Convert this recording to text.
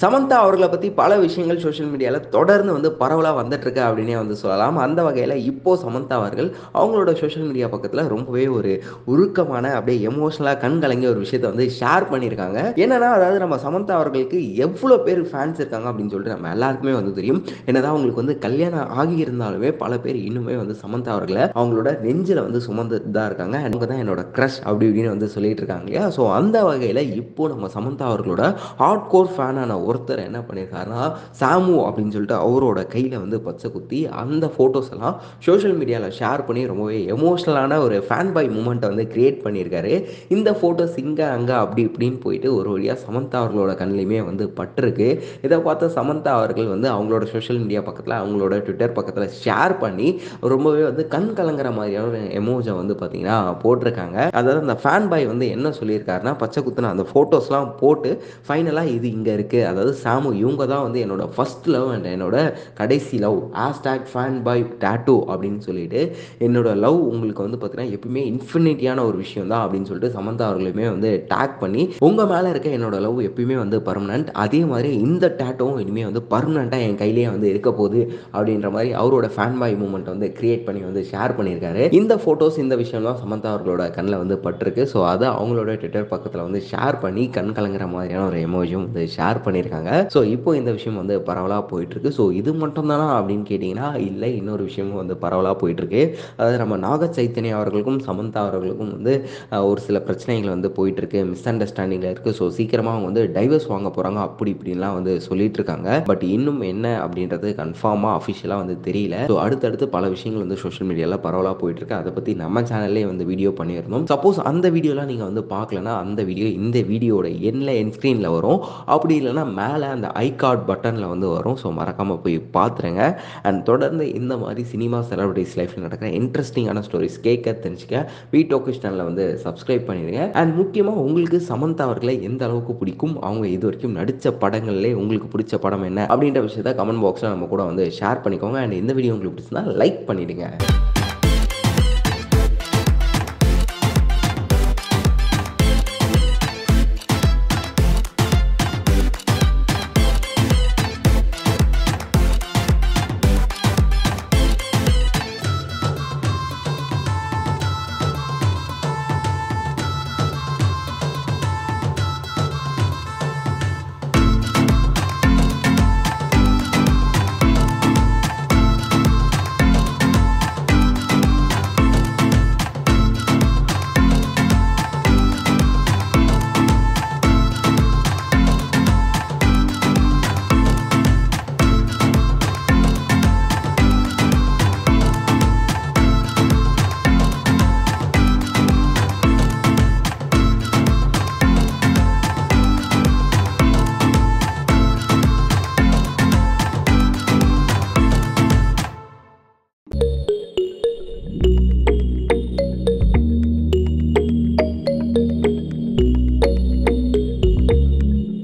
சமந்தா அவர்களை பற்றி பல விஷயங்கள் சோஷியல் மீடியாவில் தொடர்ந்து வந்து பரவலாக வந்துட்டு இருக்கு அப்படின்னே வந்து சொல்லலாம் அந்த வகையில் இப்போ சமந்தா அவர்கள் அவங்களோட சோஷியல் மீடியா பக்கத்தில் ரொம்பவே ஒரு உருக்கமான அப்படியே எமோஷனலாக கண் கலங்கிய ஒரு விஷயத்தை வந்து ஷேர் பண்ணியிருக்காங்க என்னன்னா அதாவது நம்ம சமந்தா அவர்களுக்கு எவ்வளோ பேர் ஃபேன்ஸ் இருக்காங்க அப்படின்னு சொல்லிட்டு நம்ம எல்லாருக்குமே வந்து தெரியும் என்னதான் அவங்களுக்கு வந்து கல்யாணம் ஆகி இருந்தாலுமே பல பேர் இன்னுமே வந்து சமந்தா அவர்களை அவங்களோட நெஞ்சில் வந்து சுமந்துட்டு தான் இருக்காங்க அவங்க தான் என்னோட க்ரஷ் அப்படி இப்படின்னு வந்து சொல்லிட்டு இருக்காங்க இல்லையா ஸோ அந்த வகையில் இப்போ நம்ம சமந்தா அவர்களோட ஹார்ட் கோர் ஃபேனான ஒருத்தர் என்ன பண்ணியிருக்காருன்னா சாமு அப்படின்னு சொல்லிட்டு அவரோட கையில் வந்து பச்சை குத்தி அந்த ஃபோட்டோஸ் எல்லாம் சோஷியல் மீடியாவில் ஷேர் பண்ணி ரொம்பவே எமோஷ்னலான ஒரு ஃபேன் பாய் மூமெண்ட்டை வந்து கிரியேட் பண்ணியிருக்காரு இந்த ஃபோட்டோஸ் இங்கே அங்கே அப்படி இப்படின்னு போயிட்டு ஒரு வழியாக சமந்தா அவர்களோட கண்ணிலையுமே வந்து பட்டிருக்கு இதை பார்த்த சமந்தா அவர்கள் வந்து அவங்களோட சோஷியல் மீடியா பக்கத்தில் அவங்களோட ட்விட்டர் பக்கத்தில் ஷேர் பண்ணி ரொம்பவே வந்து கண் கலங்குற மாதிரியான ஒரு எமோஜை வந்து பார்த்தீங்கன்னா போட்டிருக்காங்க அதாவது அந்த ஃபேன் பாய் வந்து என்ன சொல்லியிருக்காருன்னா பச்சை குத்துன அந்த ஃபோட்டோஸ்லாம் போட்டு ஃபைனலாக இது இங்கே இருக்குது அதாவது சாமு இவங்க தான் வந்து என்னோட ஃபர்ஸ்ட் லவ் அண்ட் என்னோட கடைசி love hashtag fan boy tattoo அப்படின்னு சொல்லிட்டு என்னோட லவ் உங்களுக்கு வந்து பார்த்தீங்கன்னா எப்பயுமே இன்ஃபினிட்டியான ஒரு விஷயம் தான் அப்படின்னு சொல்லிட்டு சமந்தா அவர்களுமே வந்து டேக் பண்ணி உங்கள் மேலே இருக்க என்னோட லவ் எப்பயுமே வந்து பர்மனன்ட் அதே மாதிரி இந்த டேட்டோவும் இனிமேல் வந்து பர்மனண்ட்டாக என் கையிலேயே வந்து இருக்க போகுது அப்படின்ற மாதிரி அவரோட ஃபேன் பாய் மூமெண்ட் வந்து கிரியேட் பண்ணி வந்து ஷேர் பண்ணியிருக்காரு இந்த ஃபோட்டோஸ் இந்த விஷயம்லாம் சமந்தா அவர்களோட கண்ணில் வந்து பட்டிருக்கு ஸோ அதை அவங்களோட ட்விட்டர் பக்கத்தில் வந்து ஷேர் பண்ணி கண் கலங்குற மாதிரியான ஒரு எமோஜியும் வந்து ஷேர் பண்ணியிருக்காங்க ஸோ இப்போ இந்த விஷயம் வந்து பரவலாக போயிட்டுருக்கு ஸோ இது மட்டும் தானா அப்படின்னு கேட்டிங்கன்னா இல்லை இன்னொரு விஷயமும் வந்து பரவலாக போயிட்டுருக்கு அதாவது நம்ம நாக சைத்தன்யா அவர்களுக்கும் சமந்தா அவர்களுக்கும் வந்து அஹ், ஒரு சில பிரச்சனைகள் வந்து போயிட்டுருக்கு மிஸ் அண்டர்ஸ்டாண்டிங்கில் இருக்குது ஸோ சீக்கிரமாக அவங்க வந்து டைவர்ஸ் வாங்க போகிறாங்க அப்படி இப்படின்லாம் வந்து சொல்லிட்டு இருக்காங்க பட் இன்னும் என்ன அப்படின்றது கன்ஃபார்மாக அஃபிஷியலாக வந்து தெரியல ஸோ அடுத்தடுத்து பல விஷயங்கள் வந்து சோஷியல் மீடியாவில் பரவலாக போயிட்டுருக்கு அதை பற்றி நம்ம சேனல்லே வந்து வீடியோ பண்ணியிருந்தோம் சப்போஸ் அந்த வீடியோலாம் நீங்கள் வந்து பார்க்கலனா அந்த வீடியோ இந்த வீடியோட எண்ணில் என் ஸ்க்ரீனில் வரும் அப்படி இல்லைன்னா மேலே அந்த ஐ கார்ட் பட்டனில் வந்து வரும் ஸோ மறக்காமல் போய் பார்த்துருங்க அண்ட் தொடர்ந்து இந்த மாதிரி சினிமா செலிபிரிட்டிஸ் லைஃப்பில் நடக்கிற இன்ட்ரெஸ்டிங்கான ஸ்டோரிஸ் கேட்க தெரிஞ்சுக்க வீட்டோக்கு சேனலில் வந்து சப்ஸ்கிரைப் பண்ணிடுங்க அண்ட் முக்கியமாக உங்களுக்கு சமந்தா அவர்களை எந்த அளவுக்கு பிடிக்கும் அவங்க இது வரைக்கும் நடித்த படங்கள்லே உங்களுக்கு பிடிச்ச படம் என்ன அப்படின்ற விஷயத்த கமெண்ட் பாக்ஸில் நம்ம கூட வந்து ஷேர் பண்ணிக்கோங்க அண்ட் இந்த வீடியோ உங்களுக்கு பிடிச்சிருந்தா லைக் பண்ணிடுங்க